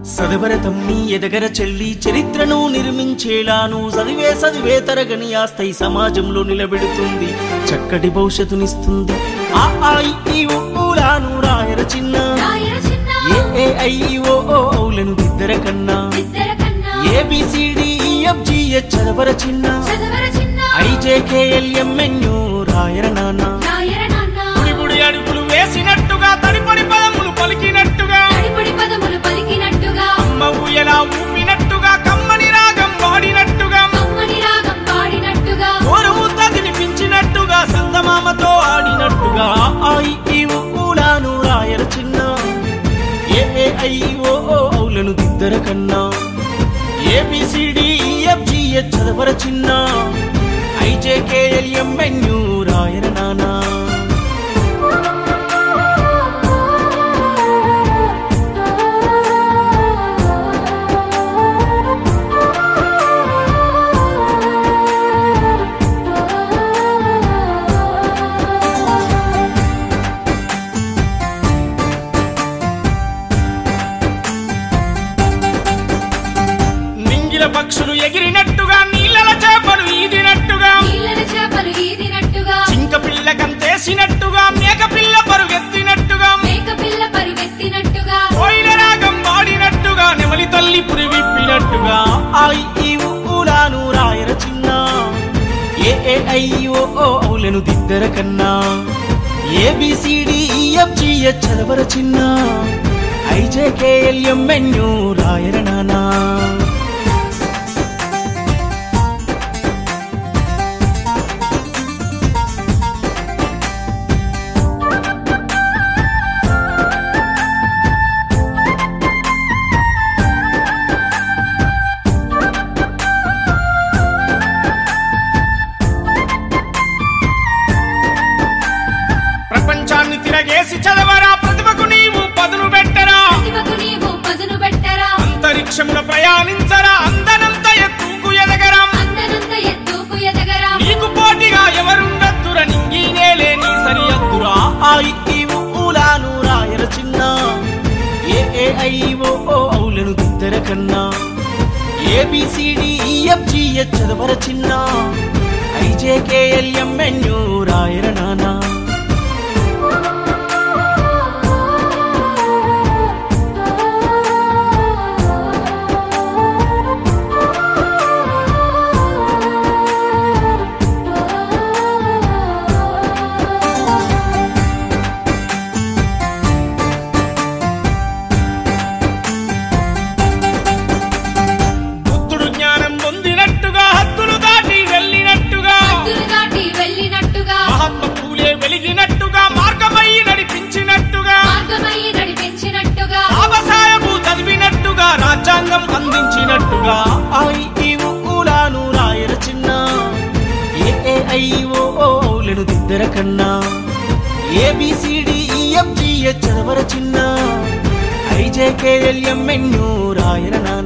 సదవర తమ్మి ఎదగర చెల్లి చరిత్రను నిర్మించేలాను చదివే చదివే తరగని ఆస్థై సమాజంలో నిలబెడుతుంది చక్కటి భవిష్యత్తునిస్తుంది ఆ ఆ ఇ, ఈ ఉ, ఊలాను రాయర చిన్న రాయర చిన్న ఏ ఏ ఐ ఈ, ఓ ఓ ఔలను ఇద్దర కన్నా ఇద్దర కన్నా ఏబిసిడి ఎఫ్ జి హెచ్ చదవర చిన్న చదవర చిన్న ఐజేకేఎల్ ఎంఎన్యు రాయర నాన్న రాయర నాన్న బుడి అడుగులు వేసినట్టుగా తడిపడి పదములు పలికినట్టుగా తడిపడి పదములు పలికినట్టుగా అమ్మ ఊయలా ఊపినట్టుగా కమ్మని రాగం పాడినట్టుగా కమ్మని రాగం పాడినట్టుగా కోరముద్ద తినిపించినట్టుగా సందమామతో ఆడినట్టుగా ఆ ఇ, ఈ ఉ, ఊలాను రాయర చిన్న ఏ ఏ ఐ ఓ ఓ ఔలను దిద్దర కన్నా ఏబిసిడి ఎఫ్ జి హెచ్ చదవర చిన్న ఐజేకేఎల్ ఎంఎన్యు రాయర నానా నింగిల పక్షులు ఎగిరినట్టుగా నీళ్ళల చేపలు ఈదినట్టుగా నీళ్ళల చేపలు ఈదినట్టుగా చింక పిల్ల కంతేసినట్టుగా మేక పిల్ల పరుగెత్తినట్టుగా మేక పిల్ల పరుగెత్తినట్టుగా కోయిల రాగం పాడినట్టుగా నెమలి తల్లి పురి విప్పినట్టుగా ఐ ఈ ఉ, ఊలాను రాయర చిన్న ఏ ఏ ఐ ఓ ఓ ఔలను దిద్దర కన్నా ఏబిసిడి ఎఫ్ జి హెచ్ చదవర చిన్న ఐజేకేఎల్ ఎంఎన్యు రాయర నానా ప్రపంచాన్ని తిరగేసి చదవరా ప్రతిభకు నీవు పదును పెట్టరా ప్రతిభకు నీవు పదును పెట్టరా అంతరిక్షంలో ప్రయాణించరా అందనంత ఎత్తుకు ఎదగరా అందనంత ఎత్తుకు ఎదగరా నీకు పోటీగా ఎవరుండద్దుర నింగినేలే నీ సరియద్దురా ఆ ఇ, ఈ ఉ, ఊలాను రాయర చిన్న ఏ ఏ ఐ ఓ ఓ ఔలను దిద్దర కన్నా ఏబిసిడి ఎఫ్ జి హెచ్ చదవర చిన్న ఐజేకేఎల్ ఎంఎన్యు రాయర నానా బుద్ధుడు జ్ఞానం పొందినట్టుగా హద్దులు దాటి వెళ్ళినట్టుగా హద్దులు దాటి వెళ్ళినట్టుగా మహాత్మ పూలే వెలిగినట్టుగా మార్గమై నడిపించినట్టుగా మార్గమై నడిపించినట్టుగా బాబాసాహెబు చదివినట్టుగా రాజ్యాంగం అందించినట్టుగా ఐ ఈ ఉ, ఊలాను రాయర చిన్న ఏ ఏ ఐ ఓ ఓ ఔలను దిద్దర కన్నా ఏబిసిడి ఎఫ్ జి హెచ్ చదవర చిన్న ఐజేకేఎల్ ఎంఎన్యు రాయర నాన్న